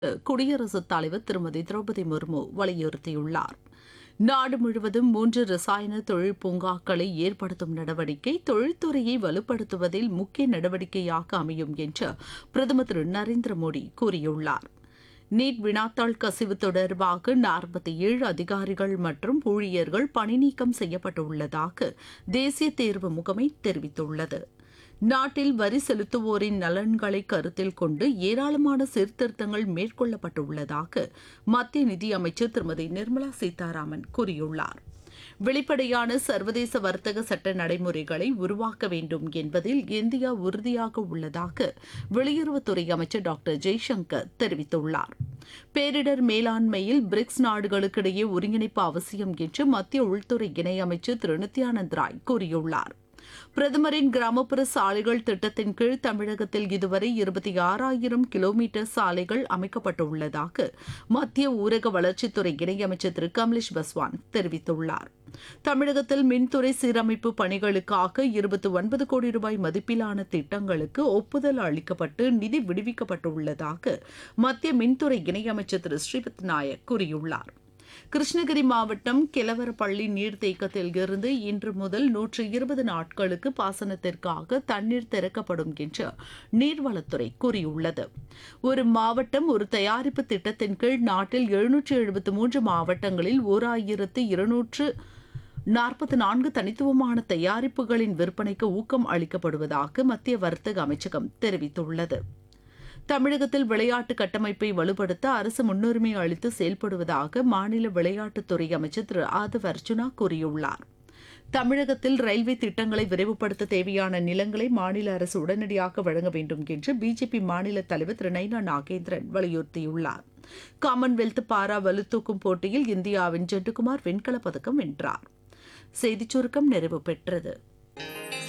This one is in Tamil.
குடியரசுத் தலைவர் திருமதி திரௌபதி முர்மு வலியுறுத்தியுள்ளார் நாடு முழுவதும் மூன்று ரசாயன தொழில் பூங்காக்களை ஏற்படுத்தும் நடவடிக்கை தொழில்துறையை வலுப்படுத்துவதில் முக்கிய நடவடிக்கையாக அமையும் என்று பிரதமர் திரு நரேந்திர மோடி கூறியுள்ளார் நீட் வினாத்தாள் கசிவு தொடர்பாக நாற்பத்தி ஏழு அதிகாரிகள் மற்றும் ஊழியர்கள் பணிநீக்கம் செய்யப்பட்டுள்ளதாக தேசிய தேர்வு முகமை தெரிவித்துள்ளது நாட்டில் வரி செலுத்துவோரின் நலன்களை கருத்தில் கொண்டு ஏராளமான சீர்திருத்தங்கள் மேற்கொள்ளப்பட்டுள்ளதாக மத்திய நிதியமைச்சர் திருமதி நிர்மலா சீதாராமன் கூறியுள்ளார் வெளிப்படையான சர்வதேச வர்த்தக சட்ட நடைமுறைகளை உருவாக்க வேண்டும் என்பதில் இந்தியா உறுதியாக உள்ளதாக வெளியுறவுத்துறை அமைச்சர் டாக்டர் ஜெய்சங்கர் தெரிவித்துள்ளார் பேரிடர் மேலாண்மையில் பிரிக்ஸ் நாடுகளுக்கிடையே ஒருங்கிணைப்பு அவசியம் என்று மத்திய உள்துறை இணையமைச்சர் திரு நித்யானந்த் ராய் கூறியுள்ளார் பிரதமரின் கிராமப்புற சாலைகள் திட்டத்தின் கீழ் தமிழகத்தில் இதுவரை இருபத்தி ஆறாயிரம் கிலோமீட்டர் சாலைகள் அமைக்கப்பட்டுள்ளதாக மத்திய ஊரக வளர்ச்சித்துறை இணையமைச்சர் திரு கமலேஷ் பஸ்வான் தெரிவித்துள்ளார் தமிழகத்தில் மின்துறை சீரமைப்பு பணிகளுக்காக இருபத்தி ஒன்பது கோடி ரூபாய் மதிப்பிலான திட்டங்களுக்கு ஒப்புதல் அளிக்கப்பட்டு நிதி விடுவிக்கப்பட்டுள்ளதாக மத்திய மின்துறை இணையமைச்சர் திரு ஸ்ரீபத் நாயக் கூறியுள்ளார் கிருஷ்ணகிரி மாவட்டம் கிளவரப்பள்ளி நீர்த்தேக்கத்தில் இருந்து இன்று முதல் நூற்று இருபது நாட்களுக்கு பாசனத்திற்காக தண்ணீர் திறக்கப்படும் என்று நீர்வளத்துறை கூறியுள்ளது ஒரு மாவட்டம் ஒரு தயாரிப்பு திட்டத்தின் கீழ் நாட்டில் எழுநூற்று எழுபத்து மூன்று மாவட்டங்களில் ஓர் ஆயிரத்து இருநூற்று நாற்பத்தி நான்கு தனித்துவமான தயாரிப்புகளின் விற்பனைக்கு ஊக்கம் அளிக்கப்படுவதாக மத்திய வர்த்தக அமைச்சகம் தெரிவித்துள்ளது தமிழகத்தில் விளையாட்டு கட்டமைப்பை வலுப்படுத்த அரசு முன்னுரிமை அளித்து செயல்படுவதாக மாநில விளையாட்டுத்துறை அமைச்சர் திரு ஆதவ் அர்ஜுனா கூறியுள்ளார் தமிழகத்தில் ரயில்வே திட்டங்களை விரைவுபடுத்த தேவையான நிலங்களை மாநில அரசு உடனடியாக வழங்க வேண்டும் என்று பிஜேபி மாநில தலைவர் திரு நைனா நாகேந்திரன் வலியுறுத்தியுள்ளார் காமன்வெல்த் பாரா வலுத்தூக்கும் போட்டியில் இந்தியாவின் ஜெட்டுகுமார் வெண்கலப் பதக்கம் வென்றார் செய்திச் சுருக்கம் நிறைவு பெற்றது